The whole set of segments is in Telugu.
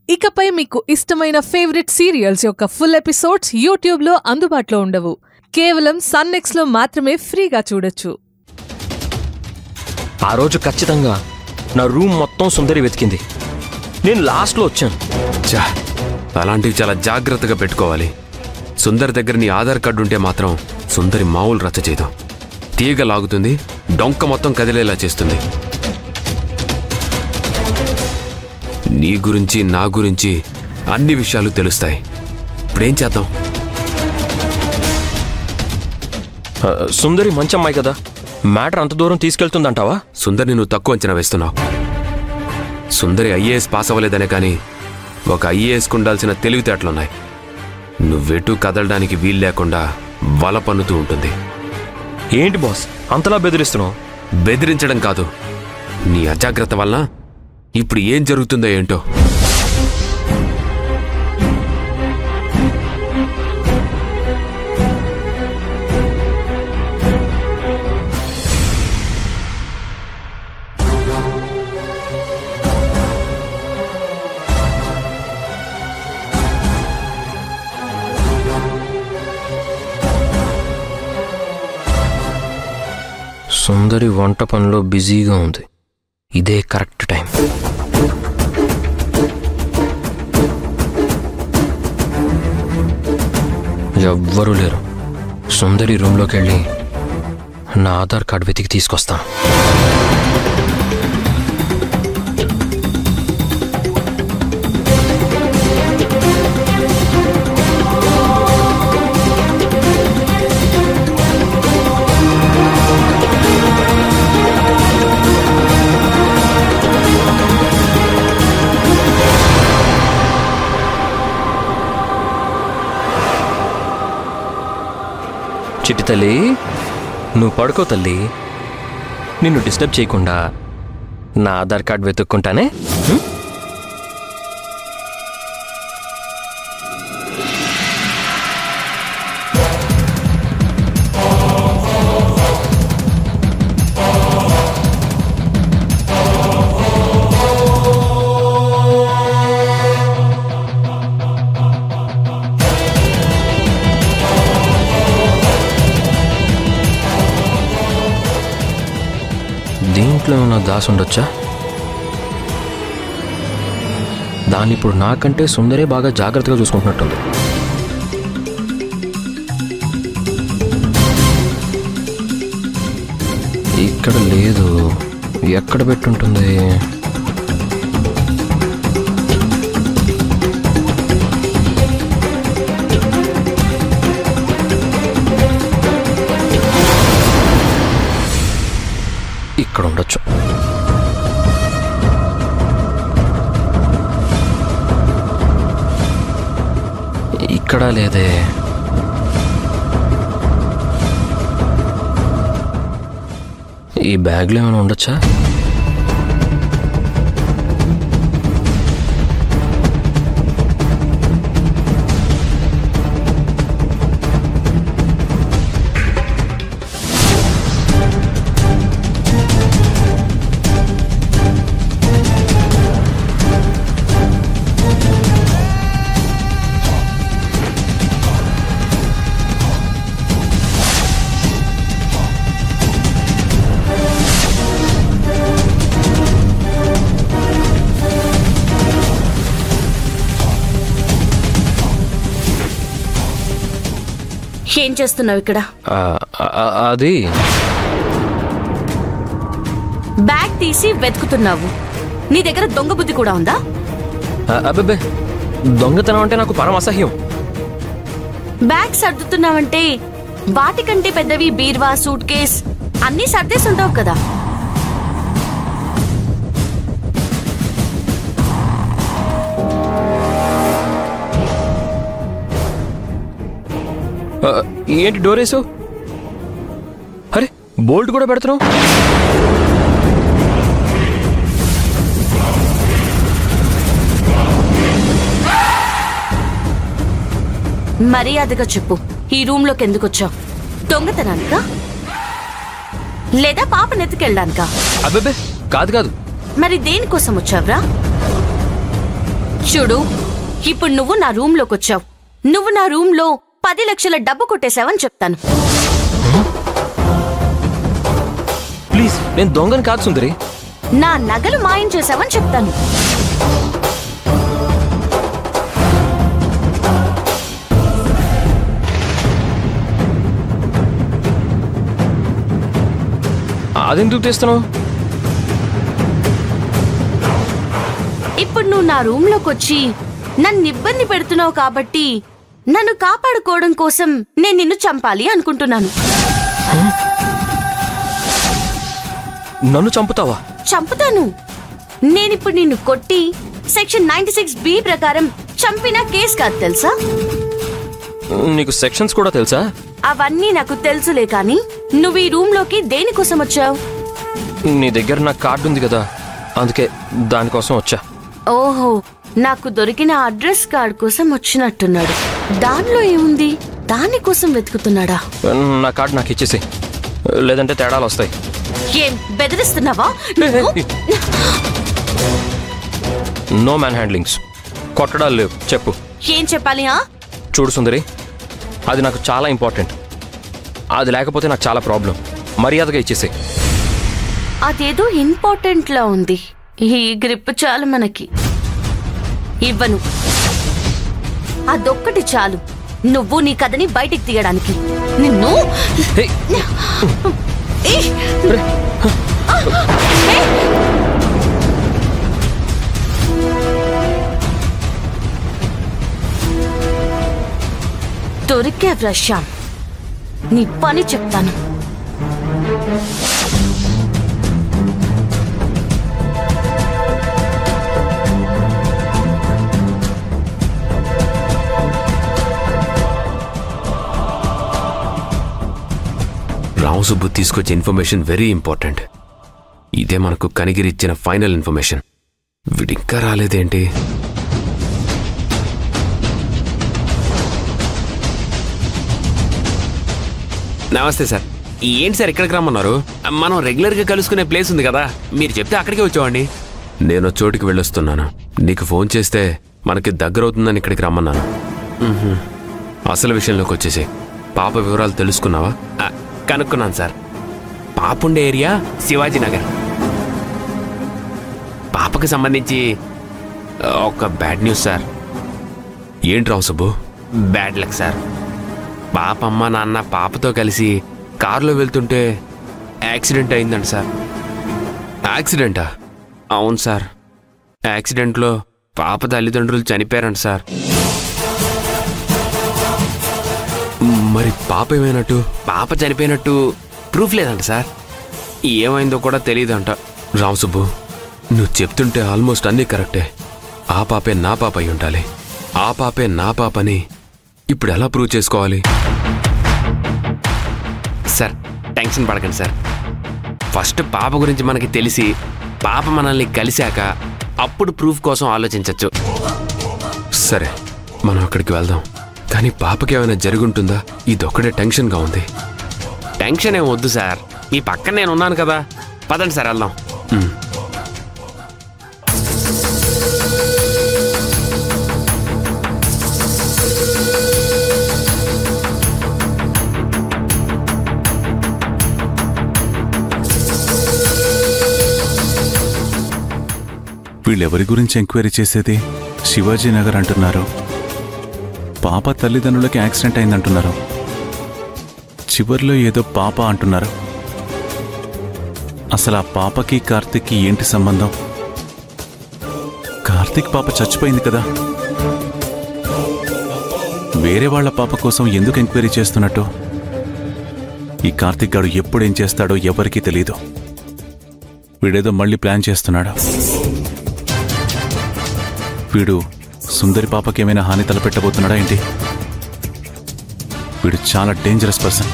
ఇకపై మీకు ఇష్టమైన ఫేవరెట్ సీరియల్స్ యొక్క ఫుల్ ఎపిసోడ్స్ యూట్యూబ్లో అందుబాటులో ఉండవు కేవలం సన్నెక్స్లో మాత్రమే ఫ్రీగా చూడొచ్చు ఆ రోజు ఖచ్చితంగా నా రూమ్ మొత్తం సుందరి వెతికింది నేను లాస్ట్లో వచ్చాను చా అలాంటివి చాలా జాగ్రత్తగా పెట్టుకోవాలి సుందరి దగ్గర నీ ఆధార్ కార్డు ఉంటే మాత్రం సుందరి మామూలు రచ్చ చేయదు తీగ లాగుతుంది డొంక మొత్తం కదిలేలా చేస్తుంది నీ గురించి నా గురించి అన్ని విషయాలు తెలుస్తాయి ఇప్పుడేం చేద్దాం ఆ, సుందరి మంచి అమ్మాయి కదా మ్యాటర్ అంత దూరం తీసుకెళ్తుందంటావా సుందరిని నువ్వు తక్కువ అంచనా వేస్తున్నావు సుందరి ఐఏఎస్ పాస్ అవ్వలేదనే కానీ ఒక ఐఏఎస్కు ఉండాల్సిన తెలివితేటలున్నాయి నువ్వెటు కదలడానికి వీలు లేకుండా వల పన్నుతూ ఉంటుంది ఏంటి బాస్ అంతలా బెదిరిస్తున్నావు బెదిరించడం కాదు నీ అజాగ్రత్త వలన ఇప్పుడు ఏం జరుగుతుందో ఏంటో సుందరి వంట పనిలో బిజీగా ఉంది ఇదే కరెక్ట్ టైం ఎవ్వరూ లేరు సుందరి రూమ్లోకి వెళ్ళి నా ఆధార్ కార్డు వెతికి తీసుకొస్తాను చిట్టి తల్లి నువ్వు పడుకో తల్లి నిన్ను డిస్టర్బ్ చేయకుండా నా ఆధార్ కార్డు వెతుక్కుంటానే హ్మ్? దీంట్లో ఏమైనా దాసి ఉండొచ్చా దాన్ని ఇప్పుడు నాకంటే సుందరే బాగా జాగ్రత్తగా చూసుకుంటున్నట్టుంది ఇక్కడ లేదు ఎక్కడ పెట్టుంటుంది ఇక్కడ ఉండొచ్చు ఇక్కడ లేదే ఈ బ్యాగ్లో ఏమైనా ఉండొచ్చా ఏం చేస్తున్నావు ఇక్కడ ఆ, ఆ, అది బ్యాగ్ తీసి వెతుకుతున్నావు నీ దగ్గర దొంగ బుద్ధి కూడా ఉందా ఆ, అబ్బబ్బే దొంగతనం అంటే నాకు పరమ అసహ్యం బ్యాగ్ సర్దుతున్నావంటే వాటికంటే పెద్దవి బీర్వా సూట్ కేస్ అన్నీ సర్దేసి ఉంటావు కదా ఆ, ఏంటి డోర్ వేసావు అరే బోల్ట్ కూడా పెడుతున్నావు మర్యాదగా చెప్పు ఈ రూమ్ లోకి ఎందుకు వచ్చావు దొంగతనానికా లేదా పాప నెత్తుకెళ్ళడానికా అబ్బబ్బే కాదు కాదు మరి దేనికోసం వచ్చావురా చూడు ఇప్పుడు నువ్వు నా రూమ్ లోకి వచ్చావు నువ్వు నా రూమ్ లో పది లక్షల డబ్బు కొట్టేశావని చెప్తాను ప్లీజ్ నేను దొంగని కాదు సుందరి నా నగలు మాయం చేశావని చెప్తాను అదెందుకు తీస్తున్నావు ఇప్పుడు నువ్వు నా రూమ్ లోకి వచ్చి నన్ను ఇబ్బంది పెడుతున్నావు కాబట్టి నన్ను కాపాడుకోవడం కోసం నేను నిన్ను చంపాలి అనుకుంటున్నాను నన్ను చంపుతావా చంపుతాను నేనిప్పుడు నిన్ను కొట్టి సెక్షన్ నైన్టీ సిక్స్ బి ప్రకారం చంపిన కేసు కాదు తెలుసా నీకు సెక్షన్స్ కూడా తెలుసా అవన్నీ నాకు తెలుసులే కానీ నువ్వు ఈ రూమ్ లోకి దేనికోసం వచ్చావు నీ దగ్గర నా కార్డు ఉంది కదా అందుకే దానికోసం వచ్చా ఓహో నాకు దొరికిన అడ్రస్ కార్డ్ కోసం వచ్చినట్టున్నాడు దానిలో ఏముంది దానికోసం వెతుకుతున్నాడా నా కార్డు నాకు ఇచ్చేసి లేదంటే తేడాలు వస్తాయి ఏం బెదిరిస్తున్నావా నువ్వు? నో మ్యాన్ హ్యాండ్లింగ్స్ కొట్టడాలు లేవు చెప్పు ఏం చెప్పాలి ఆ చూడు సుందరి అది నాకు చాలా ఇంపార్టెంట్ అది లేకపోతే నాకు చాలా ప్రాబ్లం మర్యాదగా ఇచ్చేసే అదేదో ఇంపార్టెంట్ లా ఉంది ఈ గ్రిప్ చాలు మనకి ఇవ్వను అదొక్కటి చాలు నువ్వు నీ కథని బయటికి తీయడానికి నిన్ను ఏయ్! ఏయ్! దొరికే శ్యామ్ నీ పని చెప్తాను రావు సుబ్బు తీసుకొచ్చే ఇన్ఫర్మేషన్ వెరీ ఇంపార్టెంట్ ఇదే మనకు కనిగిరి ఇచ్చిన ఫైనల్ ఇన్ఫర్మేషన్ వీడింకా రాలేదేంటి నమస్తే సార్ ఏంటి సార్ ఇక్కడికి రమ్మన్నారు మనం రెగ్యులర్గా కలుసుకునే ప్లేస్ ఉంది కదా మీరు చెప్తే అక్కడికే వచ్చామండి నేను చోటికి వెళ్ళొస్తున్నాను నీకు ఫోన్ చేస్తే మనకి దగ్గర అవుతుందని ఇక్కడికి రమ్మన్నాను మ్హూ. అసలు విషయంలోకి వచ్చేసి పాప వివరాలు తెలుసుకున్నావా ఆ, కనుక్కున్నాను సార్ పాప ఉండే ఏరియా శివాజీ నగర్ పాపకి సంబంధించి ఆ, ఒక బ్యాడ్ న్యూస్ సార్ ఏంటి Rao Subbu bad luck sir పాప అమ్మ నాన్న పాపతో కలిసి కారులో వెళ్తుంటే యాక్సిడెంట్ అయిందండి సార్ యాక్సిడెంటా అవును సార్ యాక్సిడెంట్లో పాప తల్లిదండ్రులు చనిపోయారంట సార్ మరి పాప ఏమైనట్టు పాప చనిపోయినట్టు ప్రూఫ్ లేదంట సార్ ఏమైందో కూడా తెలియదంట రావు సుబ్బు నువ్వు చెప్తుంటే ఆల్మోస్ట్ అన్నీ కరెక్టే ఆ పాపే నా పాప అయి ఉండాలి ఆ పాపే నా పాపని ఇప్పుడు ఎలా ప్రూవ్ చేసుకోవాలి సార్ టెన్షన్ పడకండి సార్ ఫస్ట్ పాప గురించి మనకి తెలిసి పాప మనల్ని కలిశాక అప్పుడు ప్రూఫ్ కోసం ఆలోచించవచ్చు సరే మనం అక్కడికి వెళ్దాం కానీ పాపకి ఏమైనా జరుగుంటుందా ఇదొక్కడే టెన్షన్గా ఉంది టెన్షన్ ఏం వద్దు సార్ మీ పక్కన నేను ఉన్నాను కదా పదండి సార్ వెళ్దాం ఉమ్. వీళ్ళెవరి గురించి ఎంక్వైరీ చేసేది శివాజీ నగర్ అంటున్నారు పాప తల్లిదండ్రులకి యాక్సిడెంట్ అయిందంటున్నారు చివర్లో ఏదో పాప అంటున్నారు అసలు ఆ పాపకి కార్తిక్కి ఏంటి సంబంధం కార్తిక్ పాప చచ్చిపోయింది కదా వేరే వాళ్ళ పాప కోసం ఎందుకు ఎంక్వైరీ చేస్తున్నట్టు ఈ కార్తిక్ గాడు ఎప్పుడేం చేస్తాడో ఎవరికీ తెలియదు వీడేదో మళ్ళీ ప్లాన్ చేస్తున్నాడు వీడు సుందరి పాపకి ఏమైనా హాని తలపెట్టబోతున్నాడా ఏంటి వీడు చాలా డేంజరస్ పర్సన్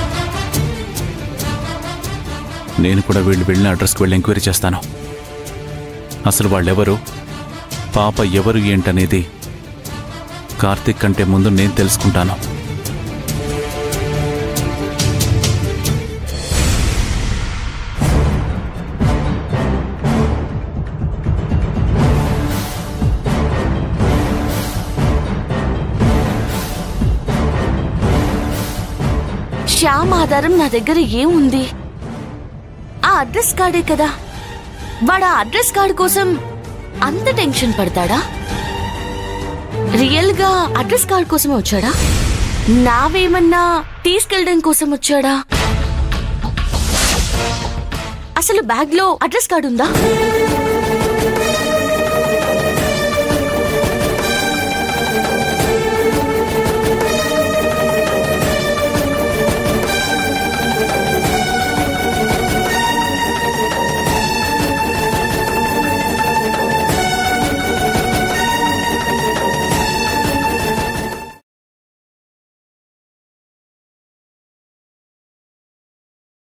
నేను కూడా వీళ్ళు వెళ్ళిన అడ్రస్కి వెళ్ళి ఎంక్వైరీ చేస్తాను అసలు వాళ్ళెవరు పాప ఎవరు ఏంటనేది కార్తిక్ కంటే ముందు నేను తెలుసుకుంటాను శ్యామ్ ఆధారం నా దగ్గర ఏముంది ఆ అడ్రస్ కార్డే కదా వాడు ఆ అడ్రస్ కార్డు కోసం అంత టెన్షన్ పడతాడా రియల్ గా అడ్రస్ కార్డ్ కోసమే వచ్చాడా నావేమన్నా తీసుకెళ్ళడం కోసం వచ్చాడా అసలు బ్యాగ్ లో అడ్రస్ కార్డు ఉందా